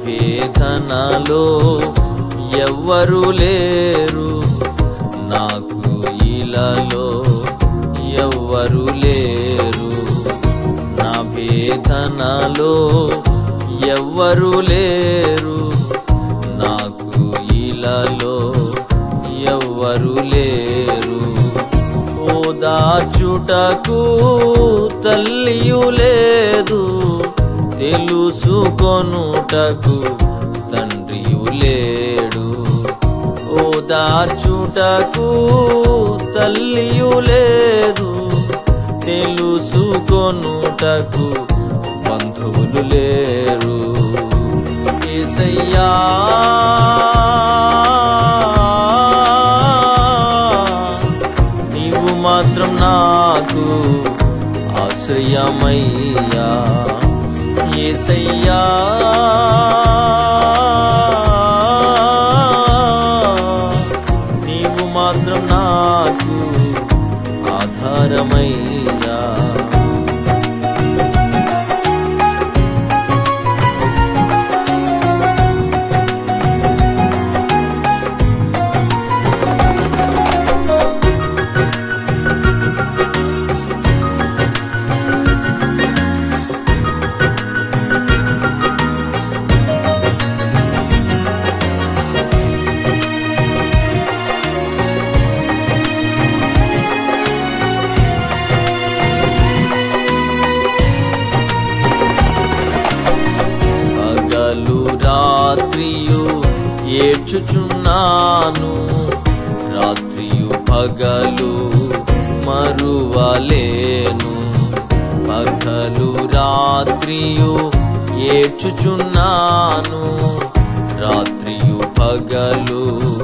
వేదనలో ఎవ్వరు లేరు నాకు ఇలాలో ఎవ్వరు లేరు నా వేదనలో ఎవ్వరు లేరు నాకు ఇలాలో ఎవ్వరు లేరు ఓదార్చుటకు తల్లియు లేదు తెలుసుకొనుటకు తండ్రియు లేడు ఓదార్చుటకు తల్లియు లేదు తెలుసుకొనుటకు బంధువులు లేరు ఏసయ్యా నీవు మాత్రం నాకు ఆశ్రయమయ్యా ఏసయ్యా నీవు మాత్రం నాకు ఆధారమయ్యా పగలు రాత్రియు ఏడ్చుచున్నాను రాత్రియు పగలు మరువలేను పగలు రాత్రియు ఏడ్చుచున్నాను రాత్రియు పగలు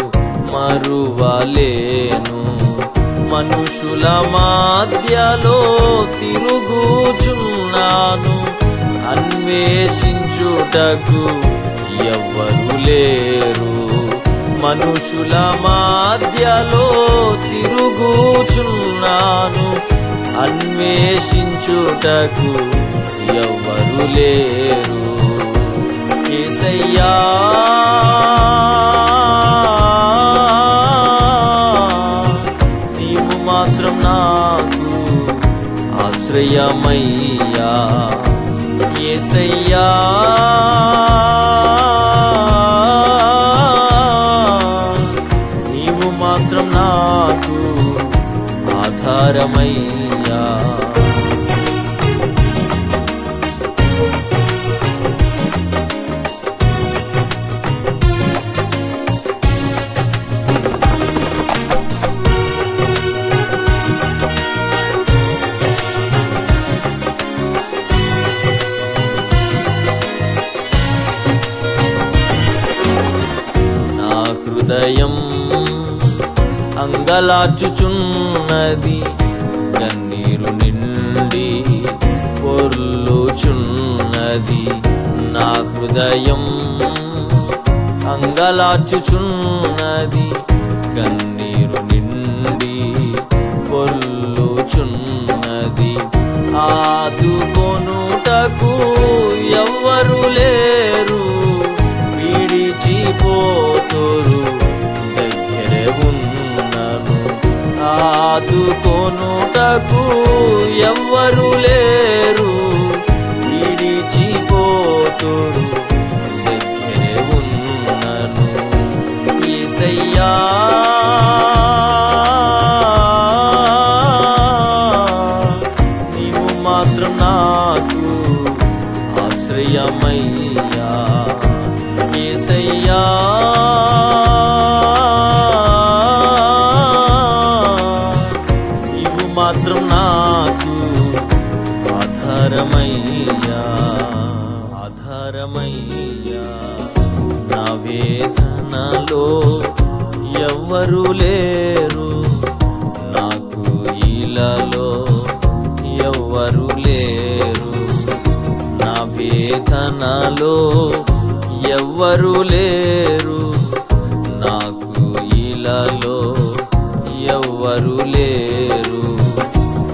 మరువలేను మనుషుల మధ్యలో తిరుగుచున్నాను అన్వేషించుటకు ఎవ్వరు లేరు మనుషుల మధ్యలో తిరుగుచున్నాను అన్వేషించుటకు ఎవ్వరు లేరు ఏసయ్యా నీవు మాత్రం నాకు ఆశ్రయమయ్యా ఏసయ్యా నీవు మాత్రం నాకు ఆధారమయ్యా నా హృదయం అంగలార్చుచున్నది కన్నీరు నిండి పొర్లుచున్నది నా హృదయం అంగలార్చుచున్నది కన్నీరు నిండి పొర్లుచున్నది ఆదుకొనుటకు ఎవ్వరు లేరు విడిచిపోతురు దగ్గరే ఉన్నను ఆదుకొనుటకు ఎవ్వరు లేరు విడిచిపోతురు దగ్గరే ఉన్నను ఈసయ్యా నీవు మాత్రం నాకు ఆశ్రయమయ్యా ఏసయ్యా నీవు మాత్రం నాకు ఆధారమయ్యా ఆధారమయ్యా నా వేదనలో ఎవ్వరు లేరు నాకు ఇలాలో ఎవ్వరు లేరు నా వేదనలో ఎవ్వరు లేరు నాకు ఇలాలో ఎవ్వరు లేరు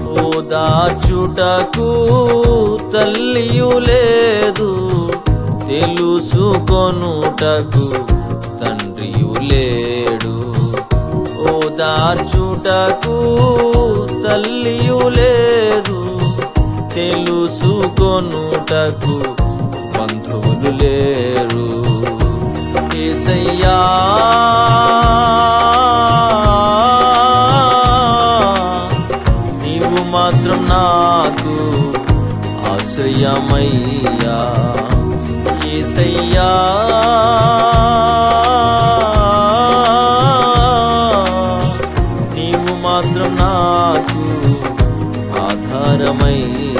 ఓదార్చుటకు తల్లియు లేదు తెలుసుకొనుటకు తండ్రియు లేడు ఓదార్చుటకు తల్లియు లేదు తెలుసుకొనుటకు బంధువులు లేరు ఏసయ్యా నీవు మాత్రం నాకు ఆశ్రయమయ్యా ఏసయ్యా నీవు మాత్రం నాకు ఆధారమయ్యా